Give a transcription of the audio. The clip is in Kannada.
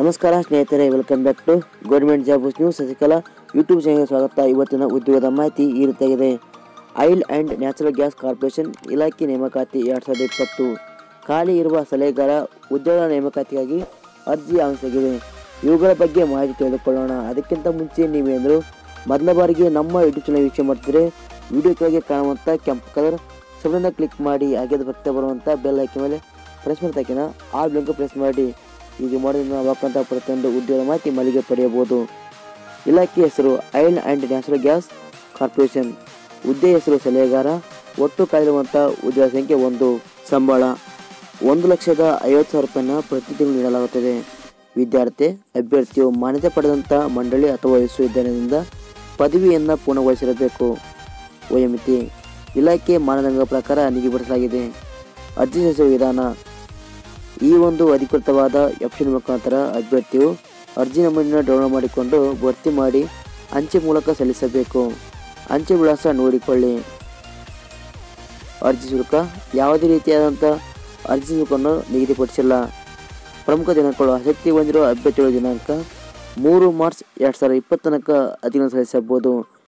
ನಮಸ್ಕಾರ ಸ್ನೇಹಿತರೆ welcome back to government job news Sasikala YouTube ಚಾನಲ್ಗೆ ಸ್ವಾಗತ ಇವತ್ತಿನ ಉದ್ಯೋಗದ ಮಾಹಿತಿ ಈ ರೀತಿಯಾಗಿದೆ oil and natural gas corporation ಇಲಾಖೆ ನೇಮಕಾತಿ ಎರಡು ಸಾವಿರದ ಇಪ್ಪತ್ತು ಖಾಲಿ ಇರುವ ಸಲಹೆಗಾರ ಉದ್ಯೋಗ ನೇಮಕಾತಿಗಾಗಿ ಅರ್ಜಿ ಆಹ್ವಾನಿಸಲಾಗಿದೆ ಇವುಗಳ ಬಗ್ಗೆ ಮಾಹಿತಿ ತಿಳಿದುಕೊಳ್ಳೋಣ ಅದಕ್ಕಿಂತ ಮುಂಚೆ ನೀವೇಂದರು ಮೊದಲ ಬಾರಿಗೆ ನಮ್ಮ ಯೂಟ್ಯೂಬ್ ಚಾನಲ್ ವೀಕ್ಷಣೆ ಮಾಡ್ತಿದ್ರೆ ವಿಡಿಯೋ ಕೆಳಗೆ ಕಾಣುವಂಥ ಕೆಂಪು ಕಲರ್ ಸಬ್ರನ್ನ ಕ್ಲಿಕ್ ಮಾಡಿ ಹಾಗೆ ಬರ್ತಾ ಬರುವಂಥ ಬೆಲ್ ಐಕನ್ ಮೇಲೆ ಪ್ರೆಸ್ ಮಾಡಿ ತಕ್ಷಣ ಆ ಬ್ಲಿಂಕ್ ಪ್ರೆಸ್ ಮಾಡಿ ಈಗ ಮಾಡೋದ್ರಿಂದ ಹಾಕಂತ ಪ್ರತಿಯೊಂದು ಉದ್ಯೋಗ ಮಾಹಿತಿ ಮಳಿಗೆ ಪಡೆಯಬಹುದು ಇಲಾಖೆ ಹೆಸರು oil and natural gas corporation ಹುದ್ದೆ ಹೆಸರು ಸಲಹೆಗಾರ ಒಟ್ಟು ಕಾಲಿರುವಂಥ ಉದ್ಯೋಗ ಸಂಖ್ಯೆ ಒಂದು ಸಂಬಳ ಒಂದು ಲಕ್ಷದ ಐವತ್ತು ಸಾವಿರ ರೂಪಾಯಿನ ಪ್ರತಿ ತಿಂಗಳು ನೀಡಲಾಗುತ್ತದೆ ವಿದ್ಯಾರ್ಥಿ ಅಭ್ಯರ್ಥಿಯು ಮಾನ್ಯತೆ ಪಡೆದಂಥ ಮಂಡಳಿ ಅಥವಾ ವಿಶ್ವವಿದ್ಯಾಲಯದಿಂದ ಪದವಿಯನ್ನು ಪೂರ್ಣಗೊಳಿಸಿರಬೇಕು ವಯೋಮಿತಿ ಇಲಾಖೆ ಮಾನದಂಡ ಪ್ರಕಾರ ನಿಗದಿಪಡಿಸಲಾಗಿದೆ ಅರ್ಜಿ ಸಲ್ಲಿಸುವ ವಿಧಾನ ಈ ಒಂದು ಅಧಿಕೃತವಾದ ವೆಬ್ಸೈಟ್ ಮುಖಾಂತರ ಅಭ್ಯರ್ಥಿಯು ಅರ್ಜಿ ನಮೂನೆಯನ್ನು ಡೌನ್ಲೋಡ್ ಮಾಡಿಕೊಂಡು ಭರ್ತಿ ಮಾಡಿ ಅಂಚೆ ಮೂಲಕ ಸಲ್ಲಿಸಬೇಕು ಅಂಚೆ ವಿಳಾಸ ನೋಡಿಕೊಳ್ಳಿ ಅರ್ಜಿ ಶುಲ್ಕ ಯಾವುದೇ ರೀತಿಯಾದಂಥ ಅರ್ಜಿ ಶುಲ್ಕವನ್ನು ನಿಗದಿಪಡಿಸಿಲ್ಲ ಪ್ರಮುಖ ದಿನಾಂಕಗಳು ಆಸಕ್ತಿ ಹೊಂದಿರುವ ಅಭ್ಯರ್ಥಿಗಳ ದಿನಾಂಕ ಮೂರು ಮಾರ್ಚ್ ಎರಡು ಸಾವಿರದ ಇಪ್ಪತ್ತು ತನಕ ಅರ್ಜಿಗಳನ್ನು ಸಲ್ಲಿಸಬಹುದು